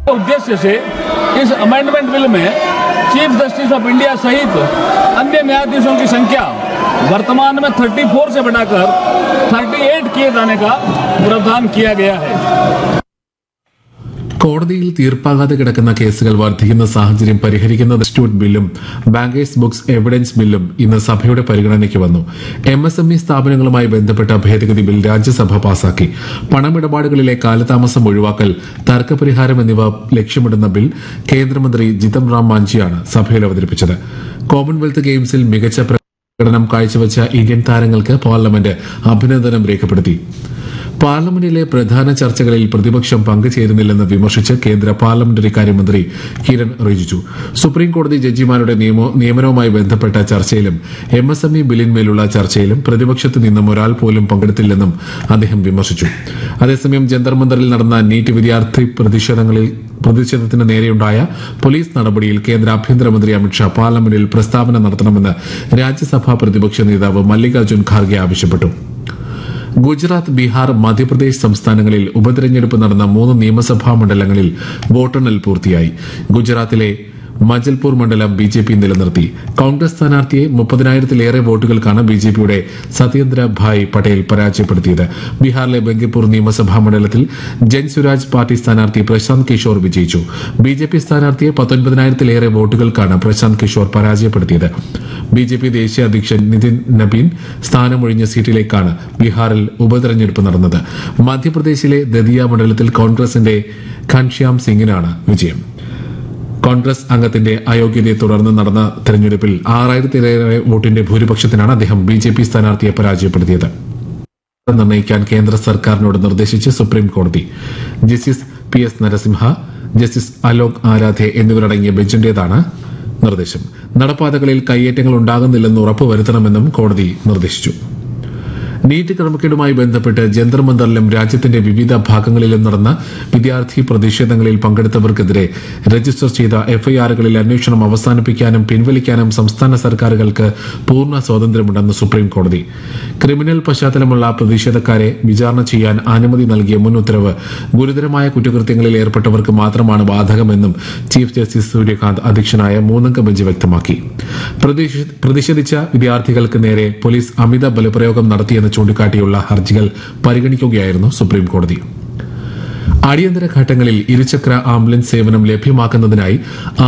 उद्देश्य से इस अमेंडमेंट बिल में चीफ जस्टिस ऑफ इंडिया सहित अन्य न्यायाधीशों की संख्या वर्तमान में 34 से बढ़ाकर 38 किए जाने का प्रावधान किया गया है കോടതിയിൽ തീർപ്പാകാതെ കിടക്കുന്ന കേസുകൾ വർദ്ധിക്കുന്ന സാഹചര്യം പരിഹരിക്കുന്ന ഇൻസ്റ്റിറ്റ്യൂട്ട് ബില്ലും ബാങ്കേഴ്സ് ബുക്സ് എവിഡൻസ് ബില്ലും ഇന്ന് സഭയുടെ പരിഗണനയ്ക്ക് വന്നു എം എസ് എം ഇ സ്ഥാപനങ്ങളുമായി ബന്ധപ്പെട്ട ഭേദഗതി ബിൽ രാജ്യസഭ പാസാക്കി പണമിടപാടുകളിലെ കാലതാമസം ഒഴിവാക്കൽ തർക്കപരിഹാരം എന്നിവ ലക്ഷ്യമിടുന്ന ബിൽ കേന്ദ്രമന്ത്രി ജിതം റാം മാഞ്ചിയാണ് സഭയിൽ അവതരിപ്പിച്ചത് കോമൺവെൽത്ത് ഗെയിംസിൽ മികച്ച പ്രകടനം കാഴ്ചവെച്ച ഇന്ത്യൻ താരങ്ങൾക്ക് പാർലമെന്റ് അഭിനന്ദനം രേഖപ്പെടുത്തി പാർലമെന്റിലെ പ്രധാന ചർച്ചകളിൽ പ്രതിപക്ഷം പങ്കുചേരുന്നില്ലെന്ന് വിമർശിച്ച് കേന്ദ്ര പാർലമെന്ററി കാര്യമന്ത്രി കിരൺ റിജിജു സുപ്രീം കോടതി ജഡ്ജിമാരുടെ നിയമ- നിയമനവുമായി ബന്ധപ്പെട്ട ചർച്ചയിലും എം എസ് എം ഇ ബില്ലിന്മേലുള്ള ചർച്ചയിലും പ്രതിപക്ഷത്ത് നിന്നും ഒരാൾ പോലും പങ്കെടുത്തില്ലെന്നും അദ്ദേഹം വിമർശിച്ചു അതേസമയം ജന്തർ മന്ദറിൽ നടന്ന നീറ്റ് വിദ്യാർത്ഥി പ്രതിഷേധങ്ങളിൽ പ്രതിഷേധത്തിന് നേരെയുണ്ടായ പോലീസ് നടപടിയിൽ കേന്ദ്ര ആഭ്യന്തരമന്ത്രി അമിത്ഷാ പാർലമെന്റിൽ പ്രസ്താവന നടത്തണമെന്ന് രാജ്യസഭാ പ്രതിപക്ഷ നേതാവ് മല്ലികാർജ്ജുൻ ഖാർഗെ ആവശ്യപ്പെട്ടു ഗുജറാത്ത് ബീഹാർ മധ്യപ്രദേശ് സംസ്ഥാനങ്ങളിൽ ഉപതെരഞ്ഞെടുപ്പ് നടന്ന മൂന്ന് നിയമസഭാ മണ്ഡലങ്ങളിൽ വോട്ടെണ്ണൽ പൂർത്തിയായി ഗുജറാത്തിലെ മജൽപൂർ മണ്ഡലം ബി ജെ പി നിലനിർത്തി കോൺഗ്രസ് സ്ഥാനാർത്ഥിയെ മുപ്പതിനായിരത്തിലേറെ വോട്ടുകൾക്കാണ് ബി ജെ പിയുടെ സത്യേന്ദ്ര ഭായ് പട്ടേൽ പരാജയപ്പെടുത്തിയത് ബീഹാറിലെ ബങ്കിപ്പൂർ നിയമസഭാ മണ്ഡലത്തിൽ ജൻ സുരാജ് പാർട്ടി സ്ഥാനാർത്ഥി പ്രശാന്ത് കിഷോർ വിജയിച്ചു ബി ജെ പി സ്ഥാനാർത്ഥിയെ പത്തൊൻപതിനായിരത്തിലേറെ വോട്ടുകൾക്കാണ് പ്രശാന്ത് കിഷോർ പരാജയപ്പെടുത്തിയത് ബി ജെ പി ദേശീയ അധ്യക്ഷൻ നിതിൻ നബീൻ സ്ഥാനമൊഴിഞ്ഞ സീറ്റിലേക്കാണ് ബീഹാറിൽ ഉപതെരഞ്ഞെടുപ്പ് നടന്നത് മധ്യപ്രദേശിലെ ദതിയ മണ്ഡലത്തിൽ കോൺഗ്രസിന്റെ ഘൻശ്യാം സിംഗിനാണ് വിജയം കോൺഗ്രസ് അംഗത്തിന്റെ അയോഗ്യതയെ തുടർന്ന് നടന്ന തെരഞ്ഞെടുപ്പിൽ ആറായിരത്തിലേറെ വോട്ടിന്റെ ഭൂരിപക്ഷത്തിനാണ് അദ്ദേഹം ബി ജെ പി സ്ഥാനാർത്ഥിയെ പരാജയപ്പെടുത്തിയത് നിർണ്ണയിക്കാൻ കേന്ദ്ര സർക്കാരിനോട് നിർദ്ദേശിച്ച് സുപ്രീം കോടതി justice P S Narasimha justice Alok Aradhe എന്നിവരടങ്ങിയ ബെഞ്ചിന്റേതാണ് നിർദ്ദേശം നടപ്പാതകളിൽ കയ്യേറ്റങ്ങൾ ഉണ്ടാകുന്നില്ലെന്ന് ഉറപ്പുവരുത്തണമെന്നും കോടതി നിർദ്ദേശിച്ചു നീറ്റ് ക്രമക്കേടുമായി ബന്ധപ്പെട്ട് ജന്തർ മന്ദറിലും രാജ്യത്തിന്റെ വിവിധ ഭാഗങ്ങളിലും നടന്ന വിദ്യാർത്ഥി പ്രതിഷേധങ്ങളിൽ പങ്കെടുത്തവർക്കെതിരെ രജിസ്റ്റർ ചെയ്ത എഫ്ഐആറുകളിൽ അന്വേഷണം അവസാനിപ്പിക്കാനും പിൻവലിക്കാനും സംസ്ഥാന സർക്കാരുകൾക്ക് പൂർണ്ണ സ്വാതന്ത്ര്യമുണ്ടെന്ന് സുപ്രീം കോടതി ക്രിമിനൽ പശ്ചാത്തലമുള്ള പ്രതിഷേധക്കാരെ വിചാരണ ചെയ്യാൻ അനുമതി നൽകിയ മുൻ ഉത്തരവ് ഗുരുതരമായ കുറ്റകൃത്യങ്ങളിൽ ഏർപ്പെട്ടവർക്ക് മാത്രമാണ് ബാധകമെന്നും ചീഫ് ജസ്റ്റിസ് സൂര്യകാന്ത് അധ്യക്ഷനായ മൂന്നംഗ ബെഞ്ച് വ്യക്തമാക്കി പ്രതിഷേ- പ്രതിഷേധിച്ച വിദ്യാർത്ഥികൾക്ക് നേരെ പോലീസ് അമിത ബലപ്രയോഗം നടത്തിയെന്ന് ചൂണ്ടിക്കാട്ടിയുള്ള ഹർജികൾ പരിഗണിക്കുകയായിരുന്നു സുപ്രീം കോടതി അടിയന്തര ഘട്ടങ്ങളിൽ ഇരുചക്ര ആംബുലൻസ് സേവനം ലഭ്യമാക്കുന്നതിനായി